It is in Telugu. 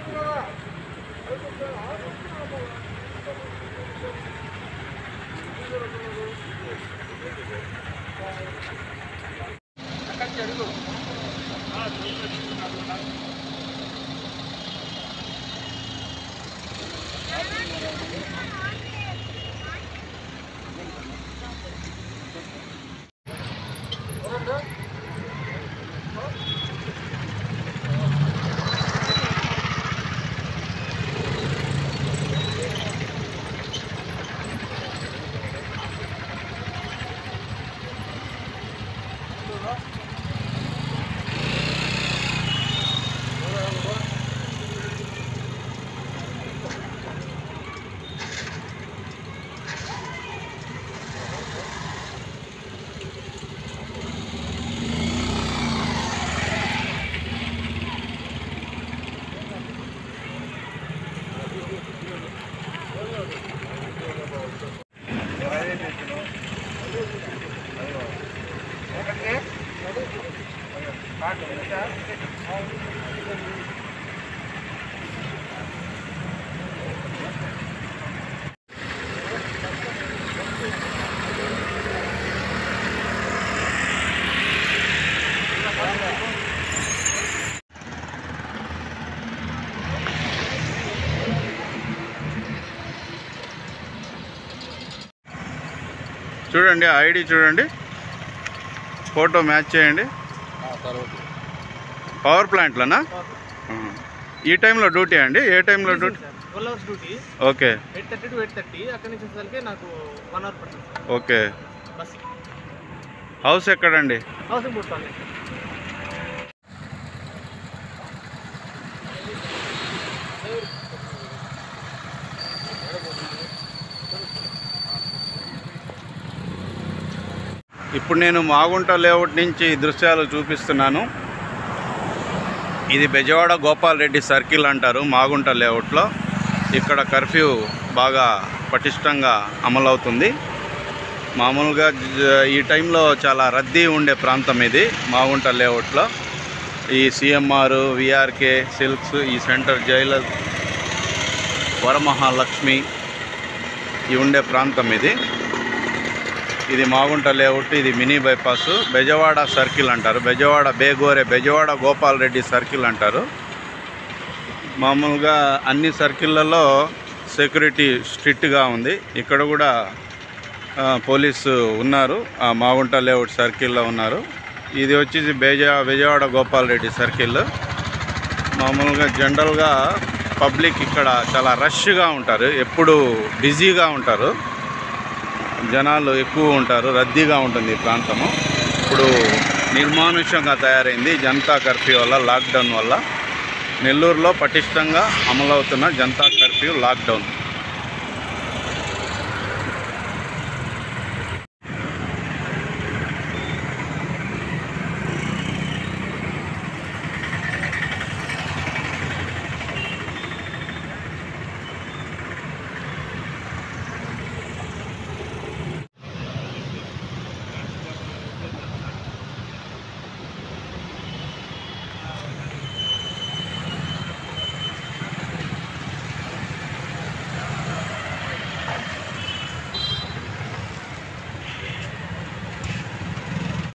చూడండి ఐడి చూడండి ఫోటో మ్యాచ్ చేయండి పవర్ ప్లాంట్లోనా ఆహా. ఈ టైంలో డ్యూటీ అండి ఏ టైంలో duty twelve hours duty okay eight thirty to eight thirty అక్కడి నుంచి వచ్చేసరికి నాకు వన్ అవర్ పడుతుంది సార్ ఓకే బస్ హౌస్ ఎక్కడండి హౌసింగ్ పుట్టాలి ఇప్పుడు నేను మాగుంట లేఅవుట్ నుంచి ఈ దృశ్యాలు చూపిస్తున్నాను ఇది బెజవాడ గోపాల్ రెడ్డి సర్కిల్ అంటారు మాగుంట లేఅవుట్లో ఇక్కడ కర్ఫ్యూ బాగా పటిష్టంగా అమలవుతుంది మామూలుగా జ- ఈ టైంలో చాలా రద్దీ ఉండే ప్రాంతం ఇది మాగుంట లేఅవుట్లో ఈ సిఎంఆర్ విఆర్కే సిల్క్స్ ఈ సెంటర్ జైలర్ వరమహాలక్ష్మి ఇవి ఉండే ప్రాంతం ఇది ఇది మాగుంట లేఅవుట్ ఇది మినీ బైపాస్ బెజవాడ సర్కిల్ అంటారు బెజవాడ బేగోరే బెజవాడ గోపాల్ రెడ్డి సర్కిల్ అంటారు మామూలుగా అన్ని సర్కిళ్ళలో సెక్యూరిటీ స్ట్రిక్ట్గా ఉంది ఇక్కడ కూడా ఆ, పోలీసు ఉన్నారు ఆ మాగుంట లేఅవుట్ సర్కిల్లో ఉన్నారు ఇది వచ్చేసి బెజ బెజవాడ గోపాల్ రెడ్డి సర్కిల్ మామూలుగా జనరల్గా పబ్లిక్ ఇక్కడ చాలా రష్గా ఉంటారు ఎప్పుడు బిజీగా ఉంటారు జనాలు ఎక్కువ ఉంటారు రద్దీగా ఉంటుంది ఈ ప్రాంతము ఇప్పుడు నిర్మానుష్యంగా తయారైంది జనతా కర్ఫ్యూ వల్ల లాక్డౌన్ వల్ల నెల్లూరులో పటిష్టంగా అమలవుతున్న జనతా కర్ఫ్యూ లాక్డౌన్